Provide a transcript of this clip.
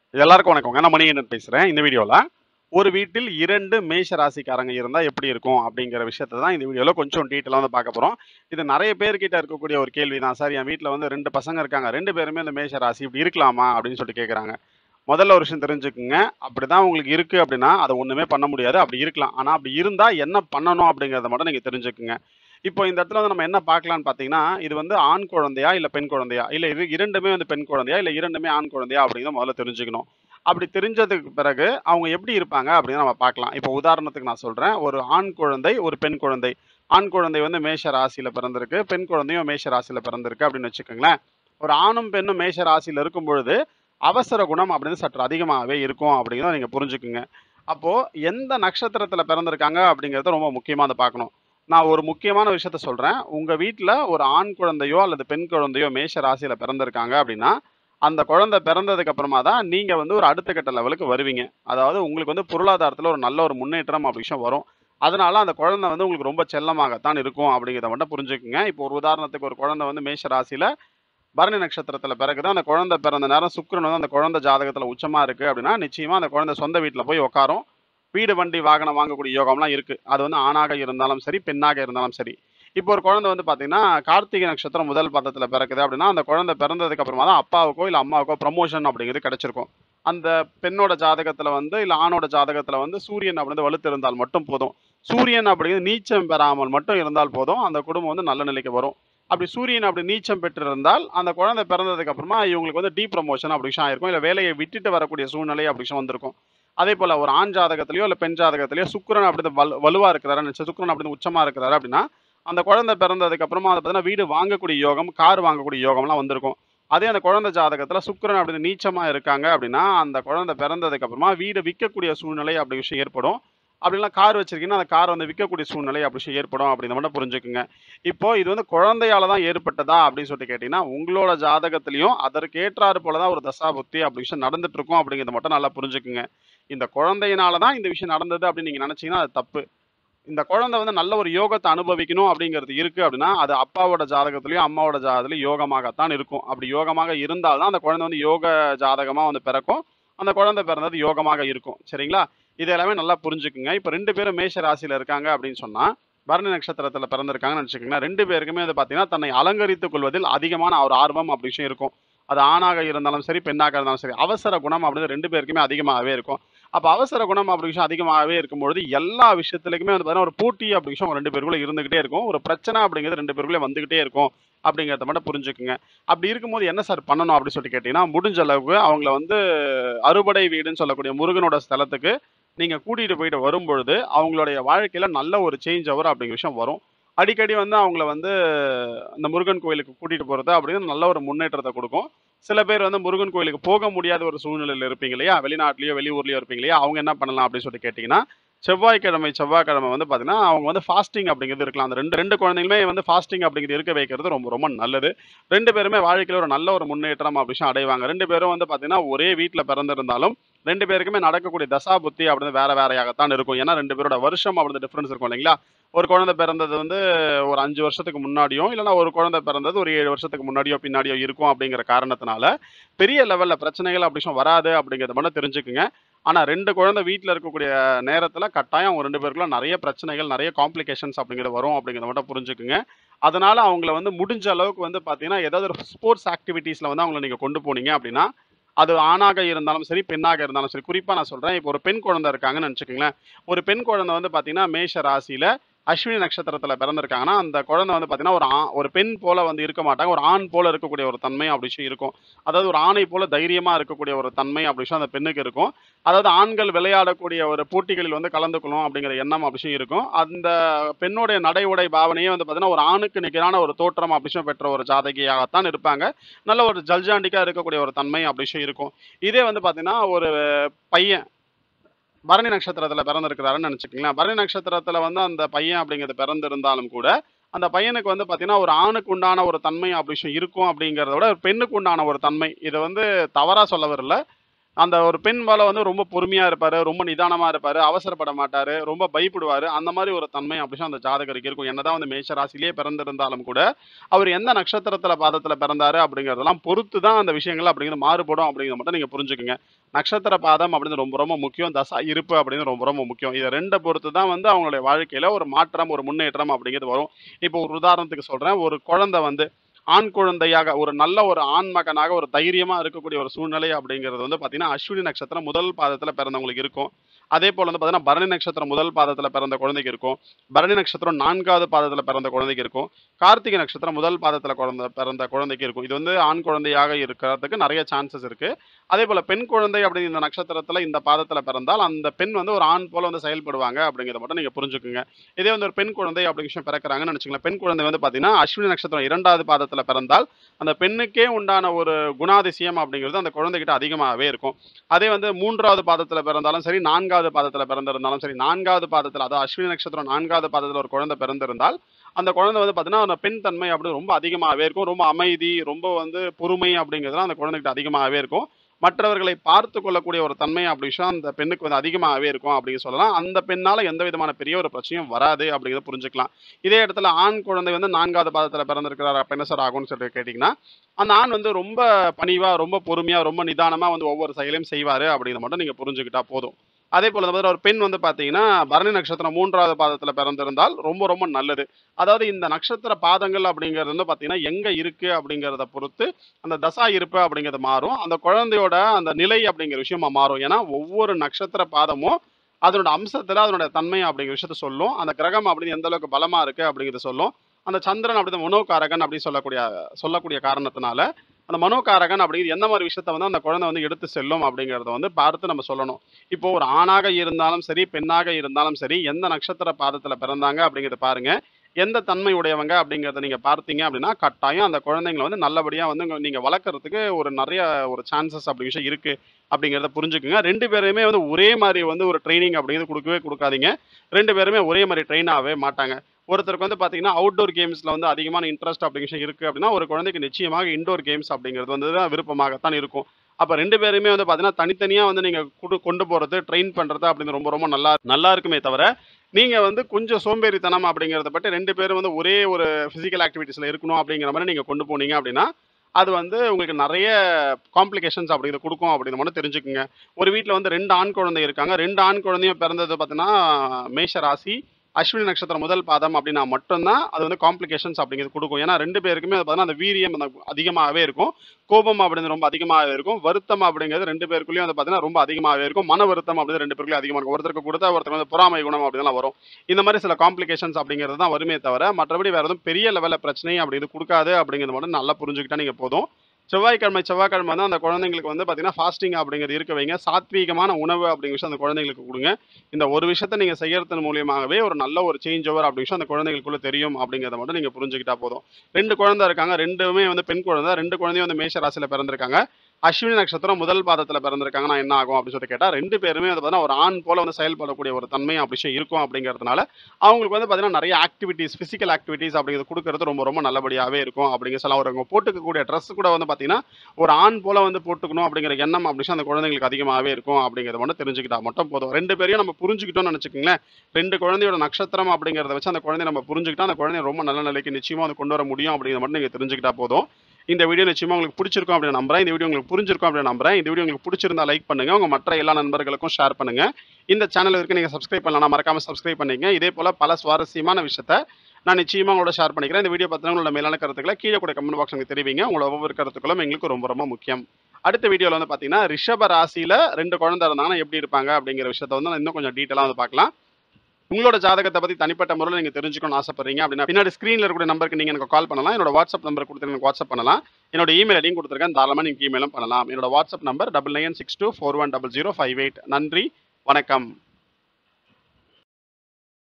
எல்லாருக்கும் வணக்கங்க நான் மணிகண்டன் பேசுறேன் இந்த வீடியோல ஒரு வீட்டில் இரண்டு மேஷ ராசிக்காரங்க இருந்தா எப்படி இருக்கும் அப்படிங்கிற விஷயத்தை தான் இந்த வீடியோல கொஞ்சம் டீட்டெயிலாக வந்து பார்க்க போறோம் இது நிறைய பேர்கிட்ட இருக்கக்கூடிய ஒரு கேள்வி தான் சார் என் வீட்டில் வந்து ரெண்டு பசங்க இருக்காங்க ரெண்டு பேருமே இந்த மேஷ ராசி இப்படி இருக்கலாமா அப்படின்னு சொல்லிட்டு கேட்குறாங்க முதல்ல ஒரு விஷயம் தெரிஞ்சுக்குங்க அப்படிதான் உங்களுக்கு இருக்கு அப்படின்னா அதை ஒண்ணுமே பண்ண முடியாது அப்படி இருக்கலாம் ஆனா அப்படி இருந்தா என்ன பண்ணணும் அப்படிங்கறத மட்டும் நீங்க தெரிஞ்சுக்குங்க இப்போ இந்த இடத்துல வந்து நம்ம என்ன பார்க்கலாம்னு பார்த்தீங்கன்னா இது வந்து ஆண் குழந்தையா இல்ல பெண் குழந்தையா இல்ல இது இரண்டுமே வந்து பெண் குழந்தையா இல்ல இரண்டுமே ஆண் குழந்தையா அப்படிங்கிறத முதல்ல தெரிஞ்சுக்கணும் அப்படி தெரிஞ்சதுக்கு பிறகு அவங்க எப்படி இருப்பாங்க அப்படின்னு நம்ம பார்க்கலாம் இப்போ உதாரணத்துக்கு நான் சொல்றேன் ஒரு ஆண் குழந்தை ஒரு பெண் குழந்தை ஆண் குழந்தை வந்து மேஷ ராசியில பிறந்திருக்கு பெண் குழந்தையும் மேஷ ராசியில பிறந்திருக்கு அப்படின்னு வச்சுக்கோங்களேன் ஒரு ஆணும் பெண்ணும் மேஷ ராசியில இருக்கும் பொழுது அவசர குணம் அப்படின்னு சற்று அதிகமாகவே இருக்கும் அப்படிங்கிறத நீங்க புரிஞ்சுக்குங்க அப்போ எந்த நட்சத்திரத்துல பிறந்திருக்காங்க அப்படிங்கறத ரொம்ப முக்கியமா அதை பார்க்கணும் நான் ஒரு முக்கியமான விஷயத்த சொல்றேன் உங்க வீட்ல ஒரு ஆண் குழந்தையோ அல்லது பெண் குழந்தையோ மேஷ ராசியில பிறந்திருக்காங்க அப்படின்னா அந்த குழந்தை பிறந்ததுக்கு அப்புறமா தான் நீங்க வந்து ஒரு அடுத்த கட்ட லெவலுக்கு வருவீங்க அதாவது உங்களுக்கு வந்து பொருளாதாரத்துல ஒரு நல்ல ஒரு முன்னேற்றம் அப்படி விஷயம் வரும் அதனால அந்த குழந்தை வந்து உங்களுக்கு ரொம்ப செல்லமாகத்தான் இருக்கும் அப்படிங்கிறத மட்டும் புரிஞ்சுக்குங்க இப்போ ஒரு உதாரணத்துக்கு ஒரு குழந்தை வந்து மேஷ ராசியில பரணி நட்சத்திரத்துல பிறகுதான் அந்த குழந்தை பிறந்த நேரம் சுக்கிரன் வந்து அந்த குழந்தை ஜாதகத்துல உச்சமா இருக்கு அப்படின்னா நிச்சயமா அந்த குழந்தை சொந்த வீட்டுல போய் உட்காரும் வீடு வண்டி வாகனம் வாங்கக்கூடிய யோகம்லாம் இருக்கு அது வந்து ஆணாக இருந்தாலும் சரி பெண்ணாக இருந்தாலும் சரி இப்போ ஒரு குழந்தை வந்து பாத்தீங்கன்னா கார்த்திகை நட்சத்திரம் முதல் பதத்துல பிறக்குது அப்படின்னா அந்த குழந்தை பிறந்ததுக்கு அப்புறமா தான் அப்பாவுக்கோ இல்ல அம்மாவுக்கோ ப்ரமோஷன் அப்படிங்கிறது கிடைச்சிருக்கும் அந்த பெண்ணோட ஜாதகத்துல வந்து இல்ல ஆணோட ஜாதகத்துல வந்து சூரியன் அப்படிங்கிறது வலுத்து இருந்தால் மட்டும் போதும் சூரியன் அப்படிங்கிறது நீச்சம் பெறாமல் மட்டும் இருந்தால் போதும் அந்த குடும்பம் வந்து நல்ல நிலைக்கு வரும் அப்படி சூரியன் அப்படி நீச்சம் பெற்றிருந்தால் அந்த குழந்தை பிறந்ததுக்கு அப்புறமா இவங்களுக்கு வந்து டீ ப்ரமோஷன் அப்படி விஷயம் ஆயிருக்கும் இல்ல வேலையை விட்டுட்டு வரக்கூடிய சூழ்நிலை அப்படி விஷயம் வந்திருக்கும் அதே போல ஒரு ஆண் ஜாதகத்திலயோ இல்ல பெண் ஜாதகத்திலயோ சுக்கிரன் அப்படி வலு வலுவா இருக்கிறாரு சுக்கிரன் அப்படி உச்சமா இருக்கிறாரு அப்படின்னா அந்த குழந்தை பிறந்ததுக்கு அப்புறமா அதை பார்த்தீங்கன்னா வீடு வாங்கக்கூடிய யோகம் கார் வாங்கக்கூடிய யோகம்லாம் வந்திருக்கும் அதே அந்த குழந்தை ஜாதகத்துல சுக்கிரன் அப்படி நீச்சமா இருக்காங்க அப்படின்னா அந்த குழந்தை பிறந்ததுக்கு அப்புறமா வீடு விற்கக்கூடிய சூழ்நிலை அப்படி விஷயம் ஏற்படும் அப்படிலாம் கார் வச்சிருக்கீங்கன்னா அந்த கார் வந்து விற்கக்கூடிய சூழ்நிலை அப்படி விஷயம் ஏற்படும் அப்படின்ற மட்டும் புரிஞ்சுக்குங்க இப்போ இது வந்து குழந்தையால தான் ஏற்பட்டதா அப்படின்னு சொல்லிட்டு கேட்டீங்கன்னா உங்களோட ஜாதகத்திலையும் அதற்கு ஏற்றாறு போலதான் ஒரு தசா புத்தி அப்படி விஷயம் நடந்துட்டு இருக்கும் அப்படிங்கிறத மட்டும் நல்லா புரிஞ்சுக்குங்க இந்த குழந்தையினால தான் இந்த விஷயம் நடந்தது அப்படின்னு நீங்க நினைச்சீங்கன்னா அது தப்பு இந்த குழந்தை வந்து நல்ல ஒரு யோகத்தை அனுபவிக்கணும் அப்படிங்கிறது இருக்கு அப்படின்னா அது அப்பாவோட ஜாதகத்திலயும் அம்மாவோட ஜாதகத்திலயும் யோகமாகத்தான் இருக்கும் அப்படி யோகமாக இருந்தால்தான் அந்த குழந்தை வந்து யோக ஜாதகமா வந்து பிறக்கும் அந்த குழந்தை பிறந்தது யோகமாக இருக்கும் சரிங்களா இது எல்லாமே நல்லா புரிஞ்சுக்குங்க இப்போ ரெண்டு பேரும் மேஷ ராசியில இருக்காங்க அப்படின்னு சொன்னா பரணி நட்சத்திரத்துல பிறந்திருக்காங்கன்னு வச்சுக்கோங்களேன் ரெண்டு பேருக்குமே வந்து பாத்தீங்கன்னா தன்னை அலங்கரித்துக் கொள்வதில் அதிகமான ஒரு ஆர்வம் அப்படி விஷயம் இருக்கும் அது ஆணாக இருந்தாலும் சரி பெண்ணாக இருந்தாலும் சரி அவசர குணம் அப்படிங்கிறது ரெண்டு பேருக்குமே அதிகமாகவே இருக்கும் அப்ப அவசர குணம் அப்படி விஷயம் அதிகமாகவே இருக்கும்பொழுது எல்லா விஷயத்துலயுமே வந்து பாத்தீங்கன்னா ஒரு போட்டி அப்படி விஷயம் ரெண்டு பேருக்குள்ள இருந்துகிட்டே இருக்கும் ஒரு பிரச்சனை அப்படிங்கிறது ரெண்டு பேருக்குள்ளே வந்துகிட்டே இருக்கும் அப்படிங்கிறத மட்டும் புரிஞ்சுக்குங்க அப்படி இருக்கும்போது என்ன சார் பண்ணணும் அப்படின்னு சொல்லிட்டு கேட்டீங்கன்னா முடிஞ்ச அளவுக்கு அவங்கள வந்து அறுபடை வீடுன்னு சொல்லக்கூடிய முருகனோட ஸ்தலத்துக்கு நீங்க கூட்டிட்டு போயிட்டு வரும்பொழுது அவங்களுடைய வாழ்க்கையில நல்ல ஒரு சேஞ்ச் ஓவர் அப்படிங்கிற விஷயம் வரும் அடிக்கடி வந்து அவங்கள வந்து அந்த முருகன் கோயிலுக்கு கூட்டிட்டு போறது அப்படின்னு நல்ல ஒரு முன்னேற்றத்தை கொடுக்கும் சில பேர் வந்து முருகன் கோயிலுக்கு போக முடியாத ஒரு சூழ்நிலையில இருப்பீங்க இல்லையா வெளிநாட்டிலயோ வெளியூர்லயோ இருப்பீங்க இல்லையா அவங்க என்ன பண்ணலாம் அப்படின்னு சொல்லிட்டு கேட்டீங்கன்னா செவ்வாய்க்கிழமை செவ்வாய்க்கிழமை வந்து பாத்தீங்கன்னா அவங்க வந்து ஃபாஸ்டிங் அப்படிங்கிறது இருக்கலாம் அந்த ரெண்டு ரெண்டு குழந்தைங்களுமே வந்து ஃபாஸ்டிங் அப்படிங்கிறது இருக்க வைக்கிறது ரொம்ப ரொம்ப நல்லது ரெண்டு பேருமே வாழ்க்கையில ஒரு நல்ல ஒரு முன்னேற்றம் அப்படி விஷயம் அடைவாங்க ரெண்டு பேரும் வந்து பாத்தீங்கன்னா ஒரே வீட்டுல பிறந்திருந்தாலும் ரெண்டு பேருக்குமே நடக்கக்கூடிய தசா புத்தி அப்படின்னு வேற வேறையாகத்தான் இருக்கும் ஏன்னா ரெண்டு பேரோட வருஷம் அப்படின்னு டிஃபரன்ஸ் இருக்கும் இல்லைங்களா ஒரு குழந்தை பிறந்தது வந்து ஒரு அஞ்சு வருஷத்துக்கு முன்னாடியும் இல்லைன்னா ஒரு குழந்தை பிறந்தது ஒரு ஏழு வருஷத்துக்கு முன்னாடியோ பின்னாடியோ இருக்கும் அப்படிங்கிற காரணத்தினால பெரிய லெவல்ல பிரச்சனைகள் அப்படி விஷயம் வராது அப்படிங்கிறத மட்டும் தெரிஞ்சுக்குங்க ஆனா ரெண்டு குழந்தை வீட்டில் இருக்கக்கூடிய நேரத்துல கட்டாயம் அவங்க ரெண்டு பேருக்குள்ள நிறைய பிரச்சனைகள் நிறைய காம்ப்ளிகேஷன்ஸ் அப்படிங்கிறது வரும் அப்படிங்கிறத மட்டும் புரிஞ்சுக்குங்க அதனால அவங்கள வந்து முடிஞ்ச அளவுக்கு வந்து பாத்தீங்கன்னா ஏதாவது ஒரு ஸ்போர்ட்ஸ் ஆக்டிவிட்டீஸ்ல வந்து அவங்கள நீங்க கொண்டு போனீங்க அப்படின்னா அது ஆணாக இருந்தாலும் சரி பெண்ணாக இருந்தாலும் சரி குறிப்பா நான் சொல்றேன் இப்போ ஒரு பெண் குழந்தை இருக்காங்கன்னு நினைச்சுக்கோங்களேன் ஒரு பெண் குழந்தை வந்து பாத்தீங்கன்னா மேஷ ராசியில அஸ்வினி நட்சத்திரத்துல பிறந்திருக்காங்கன்னா அந்த குழந்தை வந்து பாத்தீங்கன்னா ஒரு ஆ- ஒரு பெண் போல வந்து இருக்க மாட்டாங்க ஒரு ஆண் போல இருக்கக்கூடிய ஒரு தன்மை அப்படி விஷயம் இருக்கும் அதாவது ஒரு ஆணை போல தைரியமா இருக்கக்கூடிய ஒரு தன்மை அப்படி விஷயம் அந்த பெண்ணுக்கு இருக்கும் அதாவது ஆண்கள் விளையாடக்கூடிய ஒரு போட்டிகளில் வந்து கலந்துக்கணும் அப்படிங்கிற எண்ணம் அப்படி விஷயம் இருக்கும் அந்த பெண்ணுடைய நடை உடை பாவனையே வந்து பாத்தீங்கன்னா ஒரு ஆணுக்கு நிகரான ஒரு தோற்றம் அப்படி விஷயம் பெற்ற ஒரு ஜாதகியாகத்தான் இருப்பாங்க நல்ல ஒரு ஜல்ஜாண்டிக்கா இருக்கக்கூடிய ஒரு தன்மை அப்படி விஷயம் இருக்கும் இதே வந்து பாத்தீங்கன்னா ஒரு பையன் பரணி நட்சத்திரத்துல பிறந்திருக்கிறாருன்னு நினைச்சுக்கங்களேன் பரணி நட்சத்திரத்துல வந்து அந்த பையன் அப்படிங்கிறது பிறந்திருந்தாலும் கூட அந்த பையனுக்கு வந்து பாத்தீங்கன்னா ஒரு ஆணுக்கு உண்டான ஒரு தன்மை அப்படி விஷயம் இருக்கும் அப்படிங்கிறத விட ஒரு பெண்ணுக்கு உண்டான ஒரு தன்மை இதை வந்து தவறா சொல்ல வரல அந்த ஒரு பெண் போல வந்து ரொம்ப பொறுமையா இருப்பாரு ரொம்ப நிதானமா இருப்பாரு அவசரப்பட மாட்டாரு ரொம்ப பயப்படுவாரு அந்த மாதிரி ஒரு தன்மை அப்படின்னு அந்த ஜாதகருக்கு இருக்கும் என்னதான் வந்து மேஷ ராசியிலேயே பிறந்திருந்தாலும் கூட அவர் எந்த நட்சத்திரத்துல பாதத்துல பிறந்தாரு அப்படிங்கறதெல்லாம் பொறுத்து தான் அந்த விஷயங்கள் அப்படிங்கிறது மாறுபடும் அப்படிங்கிறத மட்டும் நீங்க புரிஞ்சுக்குங்க நட்சத்திர பாதம் அப்படின்னு ரொம்ப ரொம்ப முக்கியம் தசா இருப்பு அப்படின்னு ரொம்ப ரொம்ப முக்கியம் இதை ரெண்டை பொறுத்து தான் வந்து அவங்களுடைய வாழ்க்கையில ஒரு மாற்றம் ஒரு முன்னேற்றம் அப்படிங்கிறது வரும் இப்போ ஒரு உதாரணத்துக்கு சொல்றேன் ஒரு குழந்தை வந்து ஆண் குழந்தையாக ஒரு நல்ல ஒரு ஆண் மகனாக ஒரு தைரியமா இருக்கக்கூடிய ஒரு சூழ்நிலை அப்படிங்கிறது வந்து பாத்தீங்கன்னா அஸ்வினி நட்சத்திரம் முதல் பாதத்துல பிறந்தவங்களுக்கு இருக்கும் அதே போல வந்து பாத்தீங்கன்னா பரணி நட்சத்திரம் முதல் பாதத்துல பிறந்த குழந்தைக்கு இருக்கும் பரணி நட்சத்திரம் நான்காவது பாதத்துல பிறந்த குழந்தைக்கு இருக்கும் கார்த்திகை நட்சத்திரம் முதல் பாதத்துல குழந்தை பிறந்த குழந்தைக்கு இருக்கும் இது வந்து ஆண் குழந்தையாக இருக்கிறதுக்கு நிறைய சான்சஸ் இருக்கு அதே போல பெண் குழந்தை அப்படிங்கிற இந்த நட்சத்திரத்துல இந்த பாதத்துல பிறந்தால் அந்த பெண் வந்து ஒரு ஆண் போல வந்து செயல்படுவாங்க அப்படிங்கிறத மட்டும் நீங்க புரிஞ்சுக்குங்க இதே வந்து ஒரு பெண் குழந்தை அப்படிங்கிற விஷயம் பிறக்கிறாங்கன்னு நினைச்சுங்களேன் பெண் குழந்தை வந்து பாத்தீங்கன்னா அஸ்வினி நட்சத்திரம் இரண்டாவது பாதத்துல பிறந்தால் அந்த பெண்ணுக்கே உண்டான ஒரு குணாதிசயம் அப்படிங்கிறது அந்த குழந்தைகிட்ட அதிகமாகவே இருக்கும் அதே வந்து மூன்றாவது பாதத்துல பிறந்தாலும் சரி நான்காவது பாதத்துல பிறந்திருந்தாலும் சரி நான்காவது பாதத்துல அதாவது அஸ்வினி நட்சத்திரம் நான்காவது பாதத்துல ஒரு குழந்தை பிறந்திருந்தால் அந்த குழந்தை வந்து பாத்தீங்கன்னா அந்த பெண் தன்மை அப்படி ரொம்ப அதிகமாகவே இருக்கும் ரொம்ப அமைதி ரொம்ப வந்து பொறுமை அப்படிங்கிறதுலாம் அந்த குழந்தைகிட்ட அதிகமாகவே இருக்கும் மற்றவர்களை பார்த்து கொள்ளக்கூடிய ஒரு தன்மை அப்படி விஷயம் அந்த பெண்ணுக்கு வந்து அதிகமாகவே இருக்கும் அப்படின்னு சொல்லலாம் அந்த பெண்ணால எந்த விதமான பெரிய ஒரு பிரச்சனையும் வராது அப்படிங்கிறத புரிஞ்சுக்கலாம் இதே இடத்துல ஆண் குழந்தை வந்து நான்காவது பாதத்துல பிறந்திருக்கிறார் அப்ப என்ன சார் ஆகும்னு சொல்லிட்டு கேட்டீங்கன்னா அந்த ஆண் வந்து ரொம்ப பணிவா ரொம்ப பொறுமையா ரொம்ப நிதானமா வந்து ஒவ்வொரு செயலையும் செய்வாரு அப்படிங்கிறத மட்டும் நீங்க புரிஞ்சுக்கிட்டா போதும் அதே போல வந்து ஒரு பெண் வந்து பாத்தீங்கன்னா பரணி நட்சத்திரம் மூன்றாவது பாதத்துல பிறந்திருந்தால் ரொம்ப ரொம்ப நல்லது அதாவது இந்த நட்சத்திர பாதங்கள் அப்படிங்கிறது வந்து பாத்தீங்கன்னா எங்க இருக்கு அப்படிங்கிறத பொறுத்து அந்த தசா இருப்பு அப்படிங்கிறது மாறும் அந்த குழந்தையோட அந்த நிலை அப்படிங்கிற விஷயமா மாறும் ஏன்னா ஒவ்வொரு நட்சத்திர பாதமும் அதனோட அம்சத்துல அதனோட தன்மை அப்படிங்கிற விஷயத்த சொல்லும் அந்த கிரகம் அப்படின்னு எந்த அளவுக்கு பலமா இருக்கு அப்படிங்கிறத சொல்லும் அந்த சந்திரன் அப்படி மனோகாரகன் அப்படின்னு சொல்லக்கூடிய சொல்லக்கூடிய காரணத்தினால அந்த மனோகாரகன் அப்படிங்கிறது எந்த மாதிரி விஷயத்த வந்து அந்த குழந்தை வந்து எடுத்து செல்லும் அப்படிங்கிறத வந்து பார்த்து நம்ம சொல்லணும் இப்போ ஒரு ஆணாக இருந்தாலும் சரி பெண்ணாக இருந்தாலும் சரி எந்த நட்சத்திர பாதத்துல பிறந்தாங்க அப்படிங்கிறத பாருங்க எந்த தன்மை உடையவங்க அப்படிங்கிறத நீங்க பார்த்தீங்க அப்படின்னா கட்டாயம் அந்த குழந்தைங்களை வந்து நல்லபடியா வந்து உங்க- நீங்க வளர்க்கறதுக்கு ஒரு நிறைய ஒரு சான்சஸ் அப்படி விஷயம் இருக்கு அப்படிங்கிறத புரிஞ்சுக்குங்க ரெண்டு பேருமே வந்து ஒரே மாதிரி வந்து ஒரு ட்ரைனிங் அப்படிங்கிறது கொடுக்கவே கொடுக்காதீங்க ரெண்டு பேருமே ஒரே மாதிரி ட்ரெயின் ஆகவே மாட்டாங்க ஒருத்தருக்கு வந்து பாத்தீங்கன்னா அவுட்டோர் கேம்ஸ்ல வந்து அதிகமான இன்ட்ரெஸ்ட் அப்படிங்கிற விஷயம் இருக்கு அப்படின்னா ஒரு குழந்தைக்கு நிச்சயமாக இன்டோர் கேம்ஸ் அப்படிங்கிறது வந்து தான் விருப்பமாகத்தான் இருக்கும் அப்ப ரெண்டு பேருமே வந்து பாத்தீங்கன்னா தனித்தனியா வந்து நீங்க கொண்டு- கொண்டு போறது ட்ரெயின் பண்றது அப்படின்னு ரொம்ப ரொம்ப நல்லா நல்லா இருக்குமே தவிர நீங்க வந்து கொஞ்சம் சோம்பேறித்தனம் அப்படிங்கறத பற்றி ரெண்டு பேரும் வந்து ஒரே ஒரு பிசிக்கல் ஆக்டிவிட்டிஸ்ல இருக்கணும் அப்படிங்கிற மாதிரி நீங்க கொண்டு போனீங்க அப்படின்னா அது வந்து உங்களுக்கு நிறைய காம்ப்ளிகேஷன்ஸ் அப்படிங்கிறது கொடுக்கும் அப்படின்னு மட்டும் தெரிஞ்சுக்குங்க ஒரு வீட்டில் வந்து ரெண்டு ஆண் குழந்தை இருக்காங்க ரெண்டு ஆண் குழந்தையும் பிறந்தது பார்த்தீங்கன்னா மேஷ ராசி அஸ்வினி நட்சத்திரம் முதல் பாதம் அப்படின்னா மட்டும்தான் அது வந்து காம்ப்ளிகேஷன்ஸ் அப்படிங்கிறது கொடுக்கும் ஏன்னா ரெண்டு பேருக்குமே அது பார்த்தீங்கன்னா அந்த வீரியம் அந்த அதிகமாகவே இருக்கும் கோபம் அப்படிங்கிறது ரொம்ப அதிகமாகவே இருக்கும் வருத்தம் அப்படிங்கிறது ரெண்டு பேருக்குள்ளேயும் வந்து பார்த்தீங்கன்னா ரொம்ப அதிகமாகவே இருக்கும் மன வருத்தம் அப்படிங்கிறது ரெண்டு பேருக்குள்ளேயும் அதிகமாக இருக்கும் ஒருத்தருக்கு கொடுத்தா ஒருத்தருக்கு வந்து பொறாமை குணம் அப்படிலாம் வரும் இந்த மாதிரி சில காம்ப்ளிகேஷன்ஸ் அப்படிங்கிறது தான் வருமே தவிர மற்றபடி வேற எதுவும் பெரிய லெவலில் பிரச்சனை அப்படிங்கிறது கொடுக்காது அப்படிங்கிறது மட்டும் நல்லா புரிஞ்சுக்கிட்டா நீங்கள் போதும் செவ்வாய்க்கிழமை செவ்வாய்க்கிழமை வந்து அந்த குழந்தைங்களுக்கு வந்து பார்த்தீங்கன்னா ஃபாஸ்டிங் அப்படிங்கிறது இருக்க வைங்க சாத்வீகமான உணவு அப்படிங்கிற விஷயம் அந்த குழந்தைங்களுக்கு கொடுங்க இந்த ஒரு விஷயத்தை நீங்கள் செய்யறது மூலியமாகவே ஒரு நல்ல ஒரு சேஞ்ச் ஓவர் அப்படிங்கிற விஷயம் அந்த குழந்தைங்களுக்குள்ள தெரியும் அப்படிங்கிறத மட்டும் நீங்கள் புரிஞ்சுக்கிட்டா போதும் ரெண்டு குழந்தை இருக்காங்க ரெண்டுமே வந்து பெண் குழந்தை ரெண்டு குழந்தையும் வந்து மேஷ ராசியில் பிறந்திருக்காங்க அஸ்வினி நட்சத்திரம் முதல் பாதத்தில் பிறந்திருக்காங்கன்னா என்ன ஆகும் அப்படின்னு சொல்லிட்டு கேட்டால் ரெண்டு பேருமே வந்து பார்த்தீங்கன்னா ஒரு ஆண் போல வந்து செயல்படக்கூடிய ஒரு தன்மை அப்படி விஷயம் இருக்கும் அப்படிங்கிறதுனால அவங்களுக்கு வந்து பார்த்தீங்கன்னா நிறைய ஆக்டிவிட்டீஸ் ஃபிசிக்கல் ஆக்டிவிட்டீஸ் அப்படிங்கிறது கொடுக்கறது ரொம்ப ரொம்ப நல்லபடியாகவே இருக்கும் அப்படிங்கிற சொல்லலாம் ஒரு அவங்க போட்டுக்கக்கூடிய ட்ரெஸ் கூட வந்து பார்த்தீங்கன்னா ஒரு ஆண் போல வந்து போட்டுக்கணும் அப்படிங்கிற எண்ணம் அப்படி அந்த குழந்தைங்களுக்கு அதிகமாகவே இருக்கும் அப்படிங்கிறத மட்டும் தெரிஞ்சுக்கிட்டா மட்டும் போதும் ரெண்டு பேரையும் நம்ம புரிஞ்சுக்கிட்டோம்னு நினச்சிக்கோங்களேன் ரெண்டு குழந்தையோட நட்சத்திரம் அப்படிங்கிறத வச்சு அந்த குழந்தைய நம்ம புரிஞ்சுக்கிட்டா அந்த குழந்தைய ரொம்ப நல்ல நிலைக்கு நிச்சயமா வந்து கொண்டு வர முடியும் அப்படிங்கிறத மட்டும் நீங்கள் தெரிஞ்சுக்கிட்டா போதும் இந்த வீடியோ நிச்சயமா உங்களுக்கு பிடிச்சிருக்கும் அப்படின்னு நம்புறேன் இந்த வீடியோ உங்களுக்கு புரிஞ்சிருக்கும் அப்படின்னு நம்புறேன் இந்த வீடியோ உங்களுக்கு பிடிச்சிருந்தா லைக் பண்ணுங்க உங்க மற்ற எல்லா நண்பர்களுக்கும் ஷேர் பண்ணுங்க இந்த சேனல் இருக்கு நீங்க சப்ஸ்கிரைப் பண்ணலாம் மறக்காம சப்ஸ்கிரைப் பண்ணீங்க இதே போல பல சுவாரஸ்யமான விஷயத்த நான் நிச்சயமா உங்களோட ஷேர் பண்ணிக்கிறேன் இந்த வீடியோ பத்தின உங்களோட மேலான கருத்துக்களை கீழே கூட கமெண்ட் பாக்ஸ் எனக்கு தெரிவிங்க உங்களோட ஒவ்வொரு கருத்துக்களும் எங்களுக்கு ரொம்ப ரொம்ப முக்கியம் அடுத்த வீடியோல வந்து பாத்தீங்கன்னா ரிஷப ராசியில ரெண்டு குழந்தை இருந்தாங்கன்னா எப்படி இருப்பாங்க அப்படிங்கிற விஷயத்த வந்து நான் இன்னும் கொஞ்சம் டீட்டெயிலாக வந்து பார்க்கலாம் உங்களோட ஜாதகத்தை பத்தி தனிப்பட்ட முறையில் நீங்க தெரிஞ்சுக்கணும்னு ஆசைப்படுறீங்க அப்படின்னா பின்னாடி ஸ்கிரீன்ல இருக்கக்கூடிய நம்பருக்கு நீங்க எனக்கு கால் பண்ணலாம் என்னோட வாட்ஸ்அப் நம்பர் கொடுத்து எனக்கு வாட்ஸ்அப் பண்ணலாம் என்னோட இமெயில் ஐடியும் கொடுத்துருக்கேன் தாராளமா நீங்க இமெயிலும் பண்ணலாம் என்னோட WhatsApp number double nine six two four one double zero five eight நன்றி வணக்கம்